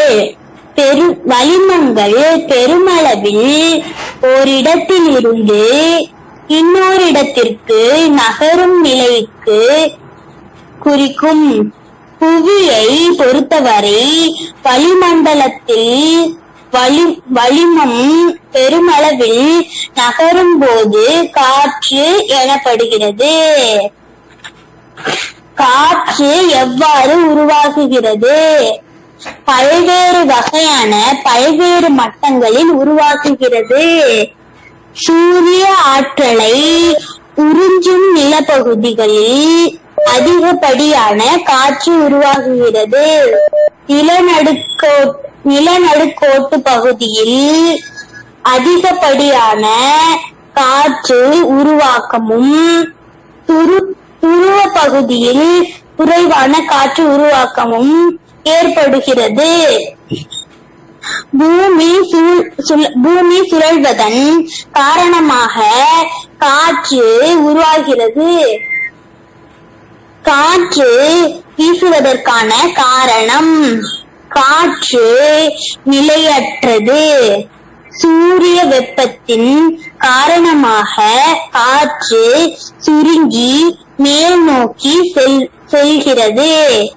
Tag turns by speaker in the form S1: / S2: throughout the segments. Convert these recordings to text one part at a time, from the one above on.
S1: பெரு வளிமங்கள் பெருமளவில் ஓரிடத்தில் இருந்து இன்னோரிடத்திற்கு நகரும் நிலைக்கு குறிக்கும் புவியை பொறுத்தவரை வளிமண்டலத்தில் வளி வளிமம் பெருமளவில் நகரும் போது காற்று எனப்படுகிறது காற்று எவ்வாறு உருவாகுகிறது பல்வேறு வகையான பல்வேறு மட்டங்களில் உருவாக்குகிறது சூரிய ஆற்றலை உறிஞ்சும் நிலப்பகுதிகளில் அதிகப்படியான காற்று உருவாகுகிறது நிலநடுக்கோ நிலநடுக்கோட்டு பகுதியில் அதிகப்படியான காற்று உருவாக்கமும் துரு துருவ பகுதியில் குறைவான காற்று உருவாக்கமும் ஏற்படுகிறது பூமி சுழ்- சுழ- பூமி சுழல்வதன் காரணமாக காற்று உருவாகிறது காற்று வீசுவதற்கான காரணம் காற்று நிலையற்றது சூரிய வெப்பத்தின் காரணமாக காற்று சுருங்கி மேல் நோக்கி செல் செல்கிறது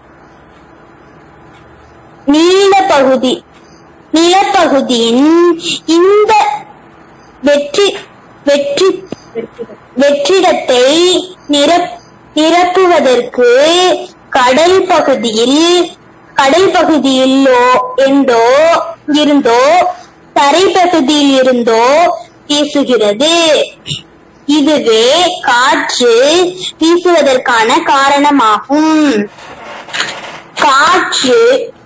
S1: நீல பகுதி நிலப்பகுதியின் இந்த வெற்றி வெற்றி வெற்றிடத்தை நிரப் நிரப்புவதற்கு கடல் பகுதியில் கடல் பகுதியிலோ என்றோ இருந்தோ தரைப்பகுதியில் இருந்தோ வீசுகிறது இதுவே காற்று வீசுவதற்கான காரணமாகும் காற்று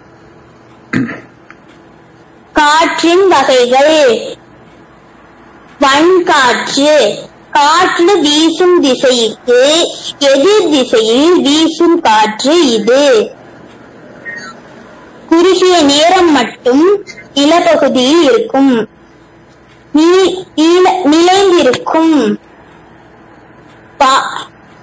S1: காற்றின் வகைகள் வன்காற்று காற்று வீசும் திசைக்கு எதிர் திசையில் வீசும் காற்று இது குறுகிய நேரம் மட்டும் நிலப்பகுதியில் இருக்கும் நீ- நீல- நிலைந்திருக்கும் பா-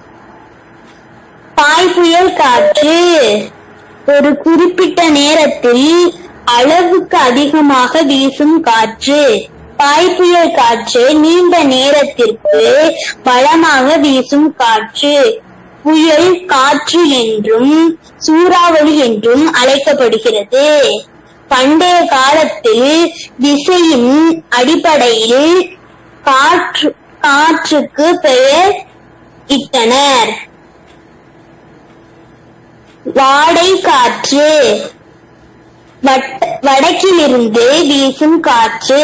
S1: பாய்புயல் காற்று ஒரு குறிப்பிட்ட நேரத்தில் அளவுக்கு அதிகமாக வீசும் காற்று பாய்புயல் காற்று நீண்ட நேரத்திற்கு பலமாக வீசும் காற்று புயல் காற்று என்றும் சூறாவளி என்றும் அழைக்கப்படுகிறது பண்டைய காலத்தில் திசையின் அடிப்படையில் காற்று காற்றுக்கு பெயர் இட்டனர் வாடை காற்று வட்- வடக்கிலிருந்து வீசும் காற்று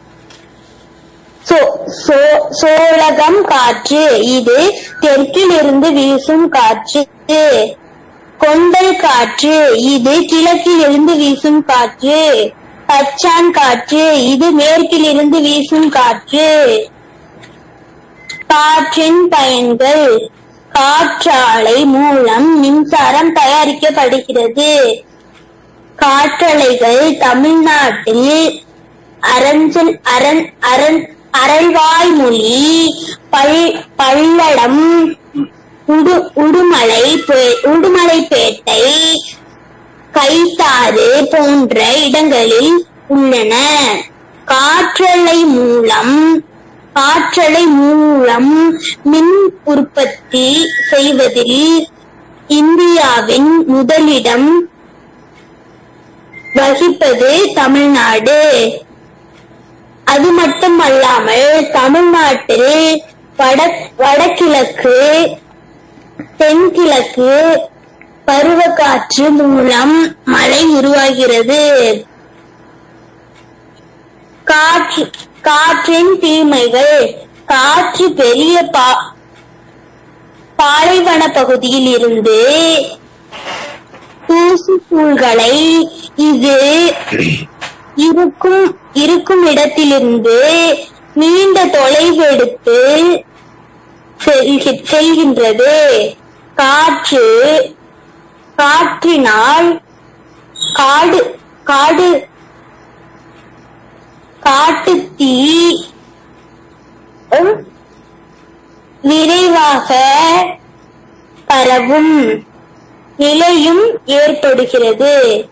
S1: சோ- சோ- சோழகம் காற்று இது தெற்கிலிருந்து வீசும் காற்று கொண்டல் காற்று இது கிழக்கிலிருந்து வீசும் காற்று கச்சான் காற்று இது மேற்கிலிருந்து வீசும் காற்று காற்றின் பயன்கள் காற்றாலை மூலம் மின்சாரம் தயாரிக்கப்படுகிறது காற்றலைகள் தமிழ்நாட்டில் அரஞ்சல் அரண் அரண் அரள்வாய்மொழி பல் பல்லடம் உடு உடுமலை பே- உடுமலைப்பேட்டை கைத்தாறு போன்ற இடங்களில் உள்ளன காற்றலை மூலம் காற்றலை மூலம் மின் உற்பத்தி செய்வதில் இந்தியாவின் முதலிடம் வகிப்பது தமிழ்நாடு அது மட்டுமல்லாமல் தமிழ்நாட்டில் வட வடகிழக்கு தென்கிழக்கு பருவக்காற்று மூலம் மழை உருவாகிறது காற்று காற்றின் தீமைகள் காற்று பெரிய பா பாலைவன பகுதியில் இருந்து தூசுத்தூள்களை இது இருக்கும் இருக்கும் இடத்திலிருந்து நீண்ட தொலைவு எடுத்து செல்கி- செல்கின்றது காற்று காற்றினால் காடு காடு காட்டுத்தீ உம், விரைவாக பரவும் நிலையும் ஏற்படுகிறது